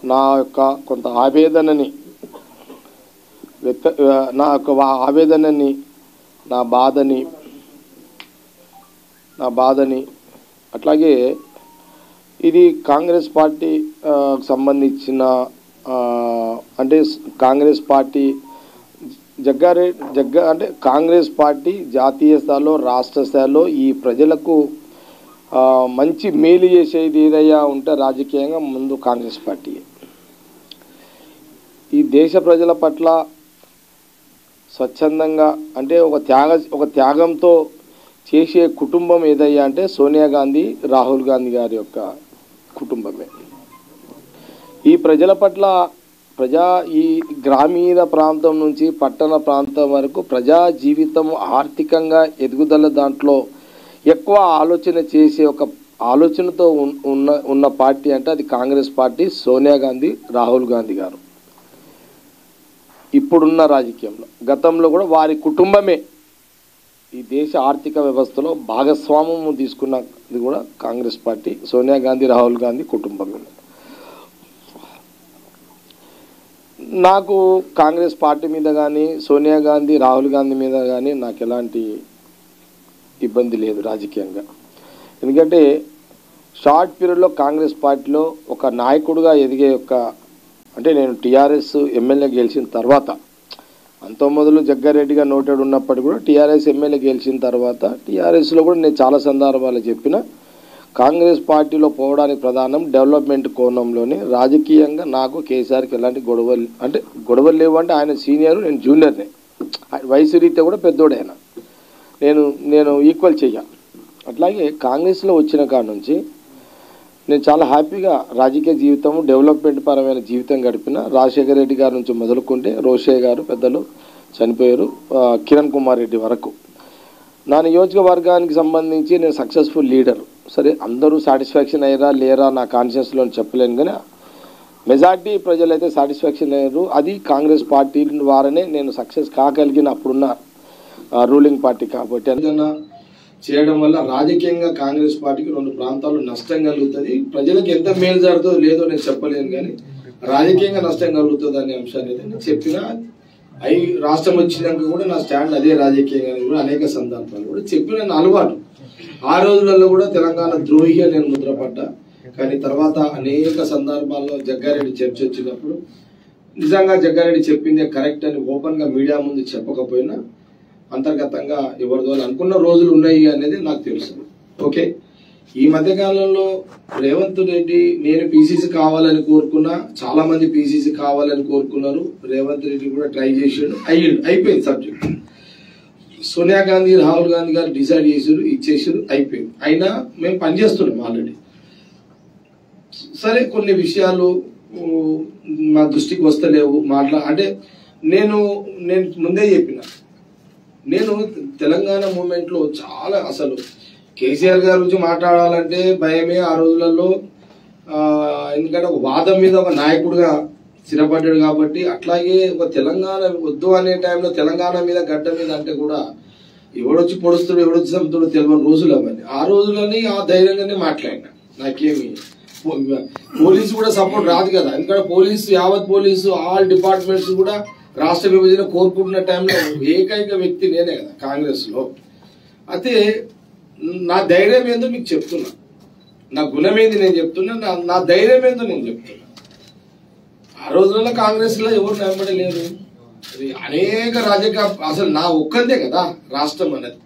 నా యొక్క కొంత ఆవేదనని వ్యక్త నా యొక్క వా- ఆవేదనని నా బాధని నా బాధని అట్లాగే ఇది కాంగ్రెస్ పార్టీ ఆ, సంబంధించిన ఆ, అంటే స్- కాంగ్రెస్ పార్టీ జగ్గారె జగ్గ అంటే కాంగ్రెస్ పార్టీ జాతీయ స్థాయిలో రాష్ట్ర స్థాయిలో ఈ ప్రజలకు ఆ, మంచి మేలు చేసేది ఏదయ్యా ఉంటే రాజకీయంగా ముందు కాంగ్రెస్ పార్టీ ఈ దేశ ప్రజల పట్ల స్వచ్ఛందంగా అంటే ఒక త్యాగ ఒక త్యాగంతో చేసే కుటుంబం ఏదయ్యా అంటే సోనియా గాంధీ రాహుల్ గాంధీ గారి యొక్క కుటుంబమే ఈ ప్రజల పట్ల ప్రజా ఈ గ్రామీణ ప్రాంతం నుంచి పట్టణ ప్రాంతం వరకు ప్రజా జీవితం ఆర్థికంగా ఎదుగుదల దాంట్లో ఎక్కువ ఆలోచన చేసే ఒక ఆలోచనతో ఉన్- ఉన్న ఉన్న పార్టీ అంటే అది కాంగ్రెస్ పార్టీ సోనియా గాంధీ రాహుల్ గాంధీ గారు ఇప్పుడున్న రాజకీయంలో గతంలో కూడా వారి కుటుంబమే ఈ దేశ ఆర్థిక వ్యవస్థలో భాగస్వామ్యం తీసుకున్నది కూడా కాంగ్రెస్ పార్టీ సోనియా గాంధీ రాహుల్ గాంధీ కుటుంబమే నాకు కాంగ్రెస్ పార్టీ మీద కానీ సోనియా గాంధీ రాహుల్ గాంధీ మీద కానీ నాకు ఎలాంటి ఇబ్బంది లేదు రాజకీయంగా ఎందుకంటే షార్ట్ పీరియడ్లో కాంగ్రెస్ పార్టీలో ఒక నాయకుడిగా ఎదిగే యొక్క అంటే నేను టీఆర్ఎస్ ఎమ్మెల్యే గెలిచిన తర్వాత అంతో మొదలు జగ్గారెడ్డిగా నోటెడ్ ఉన్నప్పటికీ కూడా టీఆర్ఎస్ ఎమ్మెల్యే గెలిచిన తర్వాత టీఆర్ఎస్లో కూడా నేను చాలా సందర్భాలు చెప్పిన కాంగ్రెస్ పార్టీలో పోవడానికి ప్రధానం డెవలప్మెంట్ కోణంలోనే రాజకీయంగా నాకు కేసీఆర్కి ఎలాంటి గొడవలు అంటే గొడవలు లేవు అంటే ఆయన సీనియర్ నేను జూనియర్నే ఆయన వయసు రీత్యా కూడా పెద్దోడే ఆయన నేను నేను ఈక్వల్ చెయ్య అట్లాగే కాంగ్రెస్లో వచ్చిన కాడ నుంచి నేను చాలా హ్యాపీగా రాజకీయ జీవితం డెవలప్మెంట్ పరమైన జీవితం గడిపిన రాజశేఖర రెడ్డి గారి నుంచి మొదలుకుంటే రోషయ్య గారు పెద్దలు చనిపోయారు ఆ, కిరణ్ కుమార్ రెడ్డి వరకు నా నియోజకవర్గానికి సంబంధించి నేను సక్సెస్ఫుల్ లీడర్ సరే అందరూ సాటిస్ఫాక్షన్ అయ్యారా లేరా నా కాన్షియస్లో అని చెప్పలేను కానీ మెజార్టీ ప్రజలైతే సాటిస్ఫాక్షన్ అయ్యారు అది కాంగ్రెస్ పార్టీ ద్వారానే నేను సక్సెస్ కాగలిగిన అప్పుడున్న రూలింగ్ పార్టీ కాబట్టి అందుకన్నా చేయడం వల్ల రాజకీయంగా కాంగ్రెస్ పార్టీకి రెండు ప్రాంతాల్లో నష్టం కలుగుతుంది ప్రజలకు ఎంత మేలు జరుగుతుందో లేదో నేను చెప్పలేను కానీ రాజకీయంగా నష్టం కలుగుతుంది అనే అంశాన్ని అయితే నేను చెప్పిన అయి రాష్ట్రం వచ్చినాక కూడా నా స్టాండ్ అదే రాజకీయంగా అని కూడా అనేక సందర్భాలు కూడా చెప్పిన నా అలవాటు ఆ రోజులలో కూడా తెలంగాణ ద్రోహిగా నేను ముద్రపడ్డా కానీ తర్వాత అనేక సందర్భాల్లో జగ్గారెడ్డి చర్చ వచ్చినప్పుడు నిజంగా జగ్గారెడ్డి చెప్పిందే కరెక్ట్ అని ఓపెన్ గా మీడియా ముందు చెప్పకపోయినా అంతర్గతంగా ఎవరిదో అనుకున్న రోజులు ఉన్నాయి అనేది నాకు తెలుసు ఓకే ఈ మధ్య కాలంలో రేవంత్ రెడ్డి నేను పీసీసీ కావాలని కోరుకున్నా చాలా మంది పీసీసీ కావాలని కోరుకున్నారు రేవంత్ రెడ్డి కూడా ట్రై చేసాడు అయ్యిండు అయిపోయింది సబ్జెక్ట్ సోనియా గాంధీ రాహుల్ గాంధీ గారు డిసైడ్ చేసారు ఇచ్చేసారు అయిపోయింది అయినా మేము పనిచేస్తున్నాం ఆల్రెడీ సరే కొన్ని విషయాలు ఊ, మా దృష్టికి వస్తలేవు మాట్లా అంటే నేను నేను ముందే చెప్పిన నేను తెలంగాణ మూమెంట్ లో చాలా అసలు కేసీఆర్ గారి గురించి మాట్లాడాలంటే భయమే ఆ రోజులలో ఆ, ఎందుకంటే ఒక వాదం మీద ఒక నాయకుడిగా స్థిరపడ్డాడు కాబట్టి అట్లాగే ఒక తెలంగాణ వద్దు అనే టైంలో తెలంగాణ మీద గడ్డ మీద అంటే కూడా ఎవడొచ్చి పొడుస్తాడు ఎవడొచ్చి చంపుతాడో తెలియని రోజులు అవన్నీ ఆ రోజులని ఆ ధైర్యంగానే మాట్లాడినా నాకేమి పో- పోలీసు కూడా సపోర్ట్ రాదు కదా ఎందుకంటే పోలీసు యావత్ పోలీసు ఆల్ డిపార్ట్మెంట్స్ కూడా రాష్ట్ర విభజన కోరుకుంటున్న టైంలో ఏకైక వ్యక్తి నేనే కదా కాంగ్రెస్ లో అయితే నా ధైర్యం ఏందో మీకు చెప్తున్నా నా గుణం ఏంది నేను చెప్తున్నా నా నా ధైర్యం ఏందో నేను చెప్తున్నా ఆ రోజుల్లో కాంగ్రెస్ లో ఎవరు నిలబడలేరు అది అనేక రాజకీయ అసలు నా ఒక్కదే కదా రాష్ట్రం అనేది